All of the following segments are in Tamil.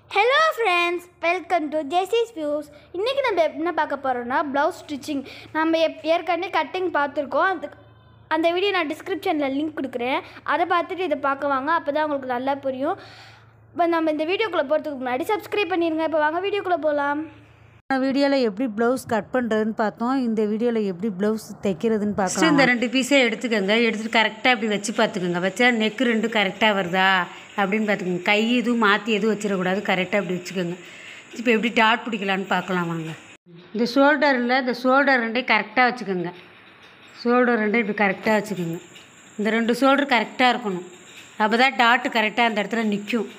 Hello friends welcome to Jessy's views இன்றைக்கி நம்ம என்ன பார்க்க போகிறோம்னா ப்ளவுஸ் ஸ்டிச்சிங் நம்ம எப் ஏற்கனவே கட்டிங் பார்த்துருக்கோம் அது அந்த வீடியோ நான் டிஸ்கிரிப்ஷனில் லிங்க் கொடுக்குறேன் அதை பார்த்துட்டு இதை பார்க்க வாங்க அப்போ தான் உங்களுக்கு நல்லா புரியும் இப்போ நம்ம இந்த வீடியோக்குள்ளே போகிறதுக்கு முன்னாடி சப்ஸ்கிரைப் பண்ணிடுங்க இப்போ வாங்க வீடியோக்குள்ளே போகலாம் வீடியோவில் எப்படி ப்ளவுஸ் கட் பண்ணுறதுன்னு பார்த்தோம் இந்த வீடியோவில் எப்படி ப்ளவுஸ் தைக்கிறதுன்னு ஃபஸ்ட்டு பார்க்கலாம் இந்த ரெண்டு பீஸை எடுத்துக்கோங்க எடுத்துட்டு கரெக்டாக இப்படி வச்சு பார்த்துக்கோங்க வச்சா நெக்கு ரெண்டும் கரெக்டாக வருதா அப்படின்னு பார்த்துக்கோங்க கை எதுவும் மாற்றி எதுவும் வச்சிடக்கூடாது கரெக்டாக இப்படி வச்சுக்கோங்க இப்போ எப்படி டாட் பிடிக்கலான்னு பார்க்கலாம் வாங்க இந்த ஷோல்டரில் இந்த ஷோல்டர் ரெண்டையும் கரெக்டாக வச்சுக்கோங்க ஷோல்டர் ரெண்டையும் இப்படி கரெக்டாக வச்சுக்கோங்க இந்த ரெண்டு ஷோல்டர் கரெக்டாக இருக்கணும் அப்போ தான் டாட்டு கரெக்டாக அந்த இடத்துல நிற்கும்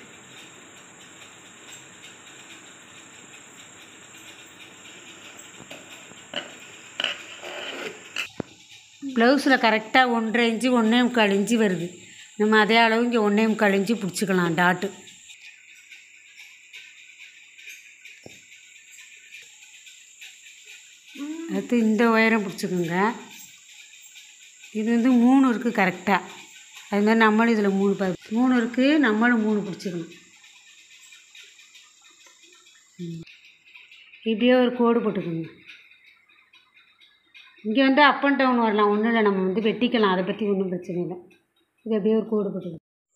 ப்ளவுஸில் கரெக்டாக ஒன்றரை இன்ச்சு ஒன்றே முக்கால் இன்ச்சு வருது நம்ம அதே அளவு இங்கே ஒன்றே முக்கால் இன்ச்சு பிடிச்சிக்கலாம் டாட்டு அடுத்து இந்த உயரம் பிடிச்சிக்கோங்க இது வந்து மூணு இருக்குது கரெக்டாக அது மாதிரி நம்மளும் இதில் மூணு ப மூணு இருக்குது நம்மளும் மூணு பிடிச்சிக்கணும் ம். இப்படியே ஒரு கோடு போட்டுக்கோங்க இங்கே வந்து அப் அண்ட் டவுன் வரலாம் ஒன்றும் இல்லை நம்ம வந்து வெட்டிக்கலாம் அதை பற்றி ஒன்றும் பிரச்சனை இல்லை இது அப்படியே ஒரு கோடு போட்டுக்கணும்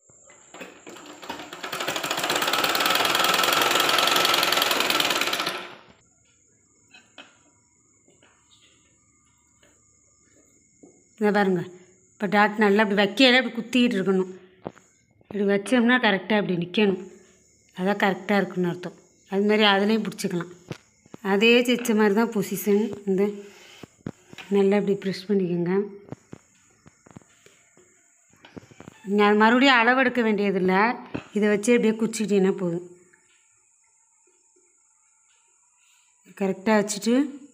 இதை பாருங்க இப்போ டாட் நல்லா இப்படி வைக்கையில இப்படி குத்திக்கிட்டு இருக்கணும் இப்படி வச்சோம்னா கரெக்டாக இப்படி நிற்கணும் அதான் கரெக்டாக இருக்குன்னு அர்த்தம் அது மாதிரி அதுலேயும் பிடிச்சிக்கலாம் அதே தைச்ச மாதிரி தான் பொசிஷன் இந்த நல்லா இப்படி ப்ரெஸ் பண்ணிக்கோங்க நீங்கள் அது மறுபடியும் அளவெடுக்க வேண்டியதில்லை இதை வச்சு அப்படியே குச்சிக்கிட்டீங்கன்னா போதும் கரெக்டாக வச்சுட்டு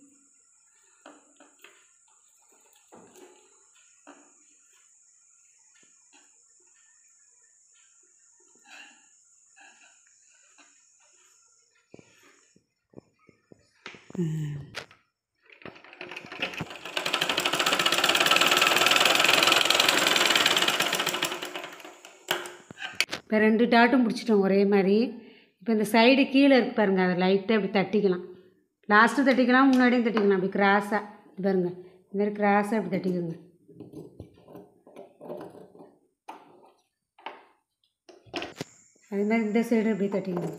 இப்போ ரெண்டு டாட்டும் பிடிச்சிட்டோம் ஒரே மாதிரி இப்போ இந்த சைடு கீழே இருக்கு பாருங்கள் அதை லைட்டாக இப்படி தட்டிக்கலாம் லாஸ்ட்டு தட்டிக்கலாம் முன்னாடியும் தட்டிக்கலாம் அப்படி கிராஸாக பாருங்க இந்த மாதிரி கிராஸாக இப்படி தட்டிக்கோங்க அது மாதிரி இந்த சைடு இப்படி தட்டிக்கணும்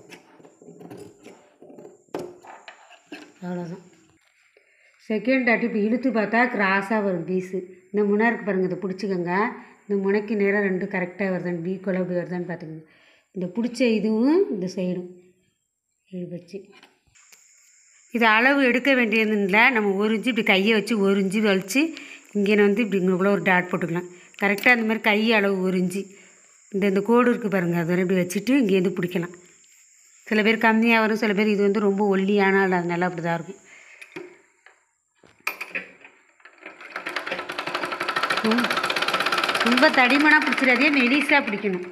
அவ்வளோதான் செகண்ட் டாட் இப்போ இழுத்து பார்த்தா கிராஸாக வரும் பீஸு இந்த முனை இருக்கு பாருங்கள் இதை பிடிச்சிக்கோங்க இந்த முனைக்கு நேராக ரெண்டு கரெக்டாக வருதான்னு பீ கொலை இப்படி வருதான்னு பார்த்துக்கோங்க இந்த பிடிச்ச இதுவும் இந்த சைடும் இது வச்சு இது அளவு எடுக்க வேண்டியதுன்னு நம்ம ஒரு இன்ச்சு இப்படி கையை வச்சு ஒரு இன்ச்சு வலிச்சு இங்கே வந்து இப்படி இங்கே ஒரு டாட் போட்டுக்கலாம் கரெக்டாக அந்த மாதிரி கை அளவு ஒரு இன்ச்சு இந்த இந்த கோடு இருக்குது பாருங்கள் அதை இப்படி வச்சுட்டு இங்கேருந்து பிடிக்கலாம் சில பேர் கம்மியாக வரும் சில பேர் இது வந்து ரொம்ப ஒல்லியானால் அதனால அப்படி தான் இருக்கும் ரொம்ப ரொம்ப தடிமனாக பிடிச்சிடாதே மெலிசாக பிடிக்கணும்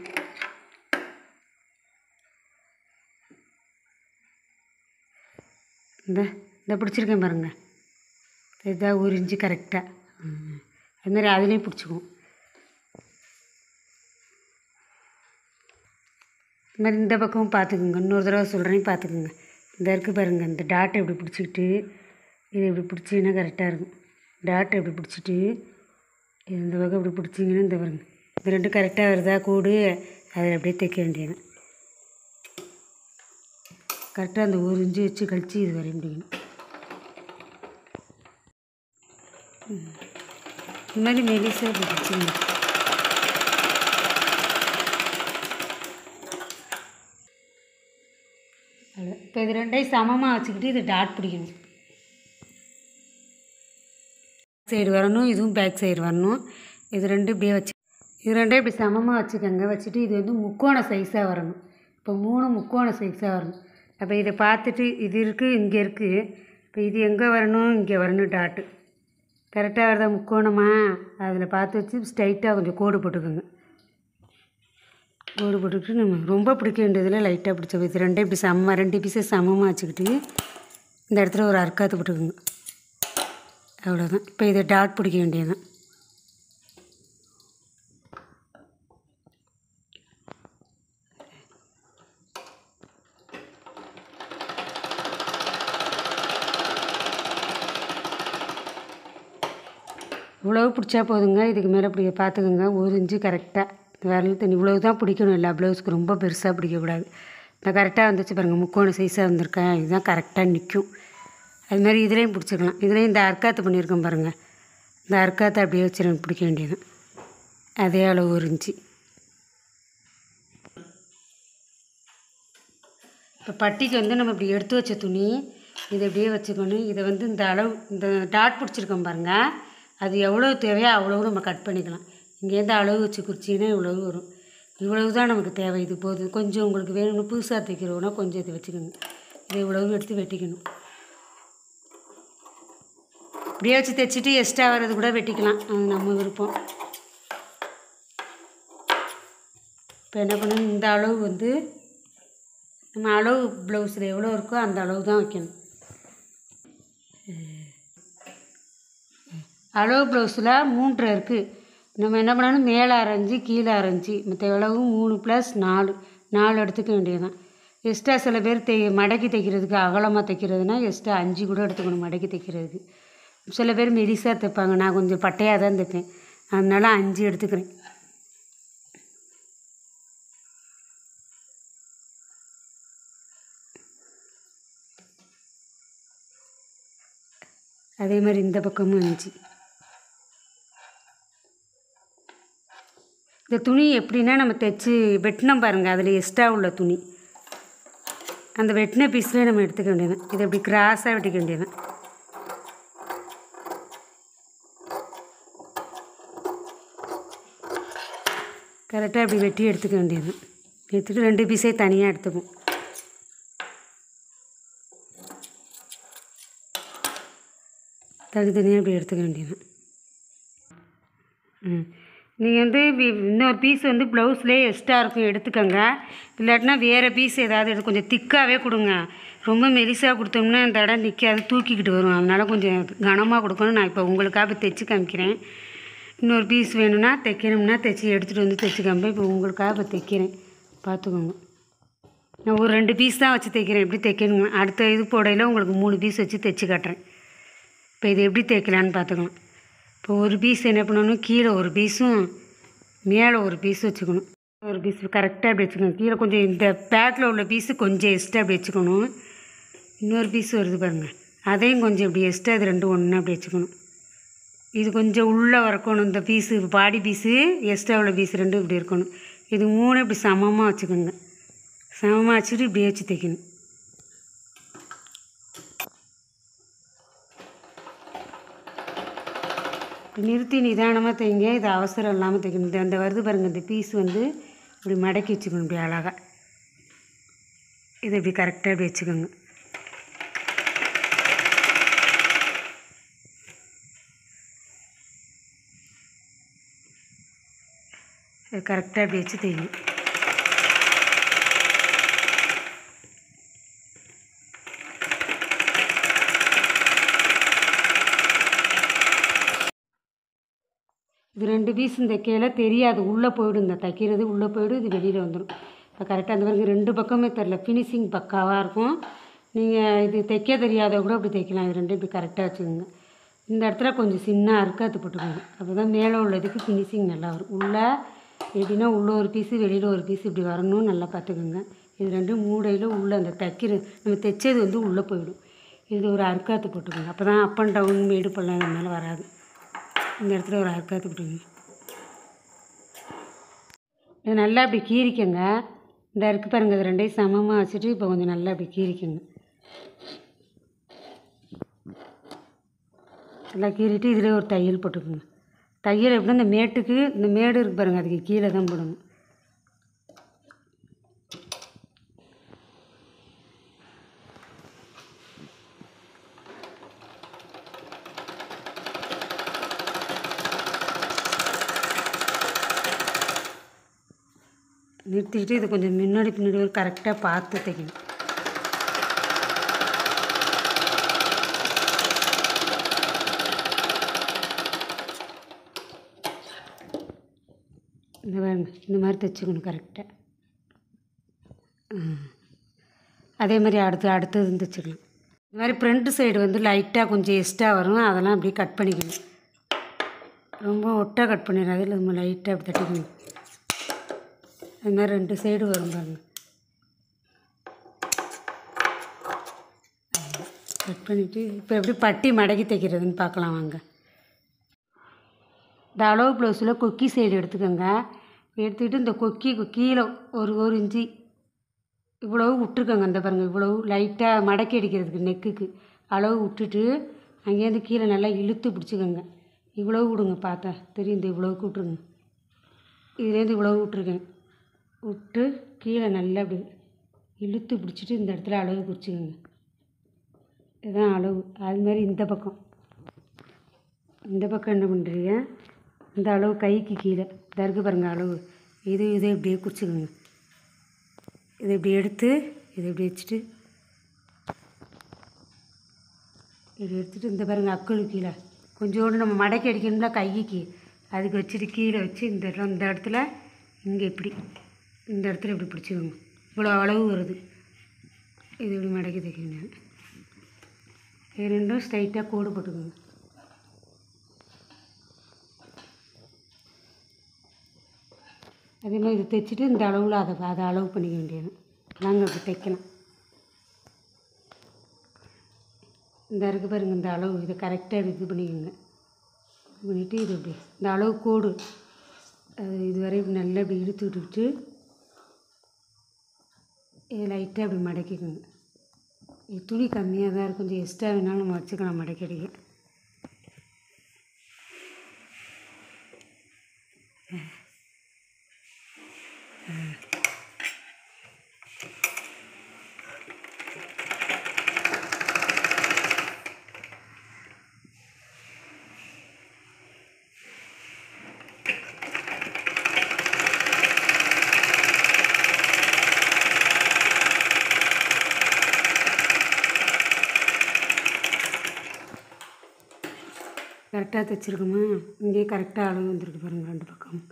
இந்த இந்த பிடிச்சிருக்கேன் பாருங்கள் இதுதான் ஒரு இன்ச்சு கரெக்டாக அது மாதிரி அதுலேயும் பிடிச்சிக்குவோம் இது மாதிரி இந்த பக்கமும் பார்த்துக்குங்க இன்னொரு தடவை சொல்கிறேன் பார்த்துக்குங்க இந்த இருக்குது பாருங்கள் இந்த டாட்டை இப்படி பிடிச்சிக்கிட்டு இது இப்படி பிடிச்சிங்கன்னா கரெக்டாக இருக்கும் டாட்டை இப்படி பிடிச்சிட்டு இது இந்த பக்கம் இப்படி பிடிச்சிங்கன்னா இந்த பாருங்க இந்த ரெண்டு கரெக்டாக வருதா கூடு அதில் அப்படியே தைக்க வேண்டியது கரெக்டாக அந்த ஒரு இன்ச்சு வச்சு கழித்து இது வரைய முடியும் ம். இந்த மாதிரி மெலிசாக இப்படி பிடிச்சிங்க அவ்வளோ இப்போ இது ரெண்டையும் சமமாக வச்சுக்கிட்டு இது டாட் பிடிக்கணும் சைடு வரணும் இதுவும் பேக் சைடு வரணும் இது ரெண்டும் இப்படியே வச்சு இது ரெண்டையும் இப்படி சமமாக வச்சுக்கோங்க வச்சுட்டு இது வந்து முக்கோண சைஸாக வரணும் இப்போ மூணு முக்கோண சைஸாக வரணும் அப்போ இதை பார்த்துட்டு இது இருக்குது இங்கே இருக்குது இப்போ இது எங்கே வரணும் இங்கே வரணும் டாட்டு கரெக்டாக வருதா முக்கோணமா அதில் பார்த்து வச்சு ஸ்ட்ரைட்டாக கொஞ்சம் கோடு போட்டுக்கோங்க கோடு போட்டுக்கிட்டு நம்ம ரொம்ப பிடிக்க வேண்டியதில் லைட்டாக பிடிச்ச இது ரெண்டே இப்படி சமமாக ரெண்டு பீஸை சமமாக வச்சுக்கிட்டு இந்த இடத்துல ஒரு அர்க்காத்து போட்டுக்கோங்க அவ்வளோதான் இப்போ இதை டாட் பிடிக்க வேண்டியதுதான் இவ்வளவு பிடிச்சா போதுங்க இதுக்கு மேலே இப்படி பார்த்துக்கோங்க ஒரு இன்ச்சு கரெக்டாக விரல் தண்ணி இவ்வளவு தான் பிடிக்கணும் எல்லா ப்ளவுஸுக்கு ரொம்ப பெருசாக பிடிக்கக்கூடாது இந்த கரெக்டாக வந்துச்சு பாருங்கள் முக்கோண சைஸாக வந்திருக்கேன் இதுதான் கரெக்டாக நிற்கும் அது மாதிரி இதுலேயும் பிடிச்சிக்கலாம் இதுலேயும் இந்த அர்க்காத்து பண்ணியிருக்கோம் பாருங்கள் இந்த அர்க்காத்தை அப்படியே வச்சு பிடிக்க வேண்டியது அதே அளவு ஒரு இன்ச்சு இப்போ பட்டிக்கு வந்து நம்ம இப்படி எடுத்து வச்ச துணி இதை அப்படியே வச்சுக்கணும் இதை வந்து இந்த அளவு இந்த டாட் பிடிச்சிருக்கோம் பாருங்கள் அது எவ்வளோ தேவையோ அவ்வளவு நம்ம கட் பண்ணிக்கலாம் இங்கேருந்து அளவு வச்சு குறிச்சிங்கன்னா இவ்வளவு வரும் இவ்வளவு தான் நமக்கு தேவை இது போதும் கொஞ்சம் உங்களுக்கு வேணும்னு புதுசாக தைக்கிறோன்னா கொஞ்சம் இதை வச்சுக்கோங்க இதை இவ்வளவு எடுத்து வெட்டிக்கணும் இப்படியே வச்சு தைச்சிட்டு எக்ஸ்ட்ரா வர்றது கூட வெட்டிக்கலாம் அது நம்ம விருப்பம் இப்போ என்ன பண்ணணும் இந்த அளவு வந்து நம்ம அளவு ப்ளவுஸில் எவ்வளோ இருக்கோ அந்த அளவு தான் வைக்கணும் அளவு ப்ளவுஸில் மூன்றரை இருக்குது நம்ம என்ன பண்ணணும் மேலே அரைஞ்சி கீழே அரைஞ்சி மற்ற அளவு மூணு ப்ளஸ் நாலு நாலு எடுத்துக்க வேண்டியதுதான் எக்ஸ்ட்ரா சில பேர் தை மடக்கி தைக்கிறதுக்கு அகலமாக தைக்கிறதுனா எக்ஸ்ட்ரா அஞ்சு கூட எடுத்துக்கணும் மடக்கி தைக்கிறதுக்கு சில பேர் மெலிசாக தைப்பாங்க நான் கொஞ்சம் பட்டையாக தான் தைப்பேன் அதனால அஞ்சு எடுத்துக்கிறேன் அதே மாதிரி இந்த பக்கமும் அஞ்சு இந்த துணி எப்படின்னா நம்ம தைச்சி வெட்டினோம் பாருங்கள் அதில் எக்ஸ்ட்ரா உள்ள துணி அந்த வெட்டின பீஸ்லேயே நம்ம எடுத்துக்க வேண்டியதான் இதை இப்படி கிராஸாக வெட்டிக்க வேண்டியதான் கரெக்டாக இப்படி வெட்டி எடுத்துக்க வேண்டியது எடுத்துட்டு ரெண்டு பீஸே தனியாக எடுத்துப்போம் தனித்தனியாக இப்படி எடுத்துக்க வேண்டியது ம் நீங்கள் வந்து வி- இன்னொரு பீஸ் வந்து ப்ளவுஸ்லேயே எக்ஸ்ட்ரா இருக்கும் எடுத்துக்கோங்க இல்லாட்டினா வேறு பீஸ் ஏதாவது எடுத்து கொஞ்சம் திக்காகவே கொடுங்க ரொம்ப மெலிசாக கொடுத்தோம்னா இந்த இடம் நிற்காது தூக்கிக்கிட்டு வரும் அதனால் கொஞ்சம் கனமாக கொடுக்கணும் நான் இப்போ உங்களுக்காக இப்போ தைச்சி காமிக்கிறேன் இன்னொரு பீஸ் வேணும்னா தைக்கணும்னா தைச்சி எடுத்துகிட்டு வந்து தைச்சி காமிப்பேன் இப்போ உங்களுக்காக இப்போ தைக்கிறேன் பார்த்துக்கோங்க நான் ஒரு ரெண்டு பீஸ் தான் வச்சு தைக்கிறேன் எப்படி தைக்கணுங்க அடுத்த இது போடையில் உங்களுக்கு மூணு பீஸ் வச்சு தைச்சி காட்டுறேன் இப்போ இது எப்படி தைக்கலான்னு பார்த்துக்கலாம் இப்போ ஒரு பீஸ் என்ன பண்ணணும் கீழே ஒரு பீஸும் மேலே ஒரு பீஸ் வச்சுக்கணும் ஒரு பீஸ் கரெக்டாக அப்படி வச்சுக்கணும் கீழே கொஞ்சம் இந்த பேக்கில் உள்ள பீஸு கொஞ்சம் எக்ஸ்ட்ரா அப்படி வச்சுக்கணும் இன்னொரு பீஸ் வருது பாருங்கள் அதையும் கொஞ்சம் இப்படி எக்ஸ்ட்ரா இது ரெண்டும் ஒன்று அப்படி வச்சுக்கணும் இது கொஞ்சம் உள்ளே வரக்கணும் இந்த பீஸு பாடி பீஸு எக்ஸ்ட்ரா உள்ள பீஸ் ரெண்டும் இப்படி இருக்கணும் இது மூணு இப்படி சமமாக வச்சுக்கோங்க சமமாக வச்சுட்டு இப்படியே வச்சு தைக்கணும் இப்படி நிறுத்தி நிதானமாக தைங்க இது அவசரம் இல்லாமல் தைக்கணும் இந்த அந்த வருது பாருங்கள் இந்த பீஸ் வந்து இப்படி மடக்கி வச்சுக்கணும் இப்படி அழகாக இதை இப்படி கரெக்டாக இப்படி வச்சுக்கோங்க இது கரெக்டாக இப்படி வச்சு தைக்கணும் இது ரெண்டு பீஸ் இந்த கீழே தெரியாது உள்ளே போயிடும் இந்த தைக்கிறது உள்ளே போயிடும் இது வெளியில் வந்துடும் இப்போ கரெக்டாக அந்த மாதிரி ரெண்டு பக்கமே தெரில ஃபினிஷிங் பக்காவாக இருக்கும் நீங்கள் இது தைக்க தெரியாத கூட அப்படி தைக்கலாம் இது ரெண்டும் இப்படி கரெக்டாக வச்சுக்கோங்க இந்த இடத்துல கொஞ்சம் சின்ன அறுக்காத்து போட்டுக்கோங்க அப்போ தான் மேலே உள்ளதுக்கு ஃபினிஷிங் நல்லா வரும் உள்ளே எப்படின்னா உள்ளே ஒரு பீஸு வெளியில் ஒரு பீஸ் இப்படி வரணும் நல்லா பார்த்துக்கோங்க இது ரெண்டும் மூடையில் உள்ளே அந்த தைக்கிற நம்ம தைச்சது வந்து உள்ளே போயிடும் இது ஒரு அறுக்காத்து போட்டுக்கோங்க அப்போ தான் அப் அண்ட் டவுன் மேடு பள்ளம் இது மேலே வராது இந்த இடத்துல ஒரு அறுக்காத்து போட்டுங்க இது நல்லா இப்படி கீறிக்கங்க இந்த இருக்கு பாருங்க இது ரெண்டையும் சமமாக வச்சுட்டு இப்போ கொஞ்சம் நல்லா இப்படி கீறிக்கங்க நல்லா கீறிட்டு இதில் ஒரு தையல் போட்டுக்கோங்க தையல் எப்படின்னா இந்த மேட்டுக்கு இந்த மேடு இருக்கு பாருங்க அதுக்கு கீழே தான் போடணும் நிறுத்திக்கிட்டு இது கொஞ்சம் முன்னாடி பின்னாடி கரெக்டாக பார்த்து தைக்கணும் இந்த பாருங்க இந்த மாதிரி தைச்சிக்கணும் கரெக்டாக அதே மாதிரி அடுத்து அடுத்தது தைச்சிக்கலாம் இந்த மாதிரி ஃப்ரண்ட் சைடு வந்து லைட்டாக கொஞ்சம் எக்ஸ்ட்ரா வரும் அதெல்லாம் அப்படியே கட் பண்ணிக்கணும் ரொம்ப ஒட்டாக கட் பண்ணிடாது இல்லை நம்ம லைட்டாக அப்படி தட்டிக்கணும் அது மாதிரி ரெண்டு சைடு வரும் பாருங்க கட் பண்ணிவிட்டு இப்போ எப்படி பட்டி மடக்கி தைக்கிறதுன்னு பார்க்கலாம் வாங்க இந்த அளவு ப்ளவுஸில் கொக்கி சைடு எடுத்துக்கோங்க எடுத்துக்கிட்டு இந்த கொக்கிக்கு கீழே ஒரு ஒரு இன்ச்சு இவ்வளவு விட்டுருக்கோங்க அந்த பாருங்கள் இவ்வளவு லைட்டாக மடக்கி அடிக்கிறதுக்கு நெக்குக்கு அளவு விட்டுட்டு அங்கேருந்து கீழே நல்லா இழுத்து பிடிச்சிக்கோங்க இவ்வளவு விடுங்க பார்த்தா தெரியும் இந்த இவ்வளவுக்கு விட்ருங்க இதுலேருந்து இவ்வளவு விட்ருக்கேன் விட்டு கீழே நல்லா அப்படி இழுத்து பிடிச்சிட்டு இந்த இடத்துல அளவு குறிச்சிக்கோங்க இதுதான் அளவு அது மாதிரி இந்த பக்கம் இந்த பக்கம் என்ன பண்ணுறீங்க இந்த அளவு கைக்கு கீழே இதாக இருக்கு பாருங்கள் அளவு இது இதை இப்படியே குறிச்சிக்கோங்க இதை இப்படி எடுத்து இதை இப்படி வச்சுட்டு இப்படி எடுத்துட்டு இந்த பாருங்கள் அக்குளு கீழே கொஞ்சோண்டு நம்ம மடக்கி அடிக்கணும்ல கைக்கு அதுக்கு வச்சுட்டு கீழே வச்சு இந்த இடம் இந்த இடத்துல இங்கே இப்படி இந்த இடத்துல இப்படி பிடிச்சிக்கோங்க இவ்வளோ அளவு வருது இது இப்படி மடக்கி தைக்கணும் இது ரெண்டும் ஸ்ட்ரைட்டாக கோடு போட்டுக்கோங்க அதே மாதிரி இதை தைச்சிட்டு இந்த அளவில் அதை அதை அளவு பண்ணிக்க வேண்டியது நாங்கள் இப்படி தைக்கலாம் இந்த இருக்கு பாருங்க இந்த அளவு இதை கரெக்டாக இது பண்ணிக்கோங்க இது பண்ணிவிட்டு இது இப்படி இந்த அளவு கோடு அது இதுவரை இப்படி நல்லா இப்படி இழுத்து விட்டுக்கிட்டு இது லைட்டாக இப்படி மடக்கிக்கோங்க இது துணி கம்மியாக தான் இருக்கும் கொஞ்சம் எக்ஸ்ட்ரா வேணாலும் நம்ம வச்சுக்கலாம் மடக்கி அடிக்க கரெக்டாக தைச்சிருக்கோமா இங்கேயே கரெக்டாக அளவு வந்திருக்கு பாருங்கள் ரெண்டு பக்கம்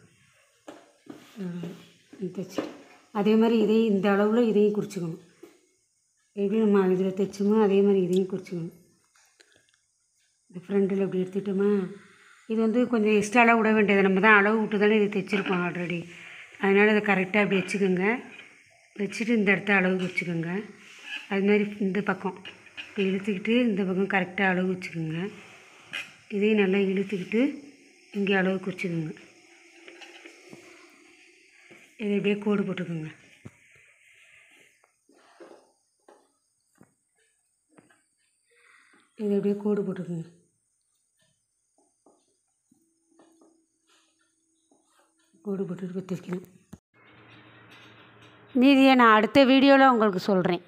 தைச்சி அதே மாதிரி இதையும் இந்த அளவில் இதையும் குறிச்சிக்கணும் எப்படி நம்ம இதில் தைச்சோமோ அதே மாதிரி இதையும் குறிச்சிக்கணும் இந்த ஃப்ரண்டில் இப்படி எடுத்துட்டோமா இது வந்து கொஞ்சம் எக்ஸ்ட்ராலாம் விட வேண்டியது நம்ம தான் அளவு விட்டு தானே இது தைச்சிருக்கோம் ஆல்ரெடி அதனால் இதை கரெக்டாக இப்படி வச்சுக்கோங்க வச்சுட்டு இந்த இடத்த அளவுக்கு வச்சுக்கோங்க அது மாதிரி இந்த பக்கம் இப்படி இழுத்துக்கிட்டு இந்த பக்கம் கரெக்டாக அளவு வச்சுக்கோங்க இதையும் நல்லா இழுத்துக்கிட்டு இங்கே அளவு குறிச்சிக்கோங்க இதை இப்படியே கோடு போட்டுக்கோங்க இதை இப்படியே கோடு போட்டுக்கோங்க கோடு போட்டுட்டு தைக்கணும் மீதியை நான் அடுத்த வீடியோவில் உங்களுக்கு சொல்கிறேன்